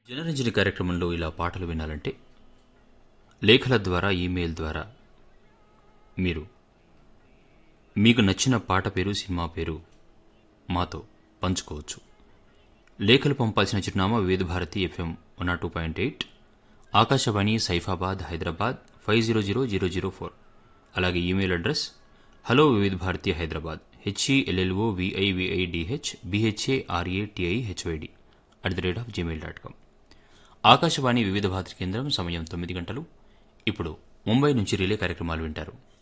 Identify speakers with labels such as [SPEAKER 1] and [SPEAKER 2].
[SPEAKER 1] జనరంజని కార్యక్రమంలో ఇలా పాటలు వినాలంటే లేఖల ద్వారా ఈమెయిల్ ద్వారా మీరు మీకు నచ్చిన పాట పేరు సినిమా పేరు మాతో పంచుకోవచ్చు లేఖలు పంపాల్సిన చిరునామా Vividh Bharati FM one two point eight Akashvani Saifabad Hyderabad five zero zero zero zero four అలాగే email address hello Vividh Bharati Hyderabad H E L L O V I V I D H B H A R A T I H Y D at the rate of Gmail dot com Akashvani Vividh Bharati కేంద్రం సమయం తొమ్మిది గంటలు ఇప్పుడు ముంబై నుంచి రిలే కార్యక్రమాలు వింటారు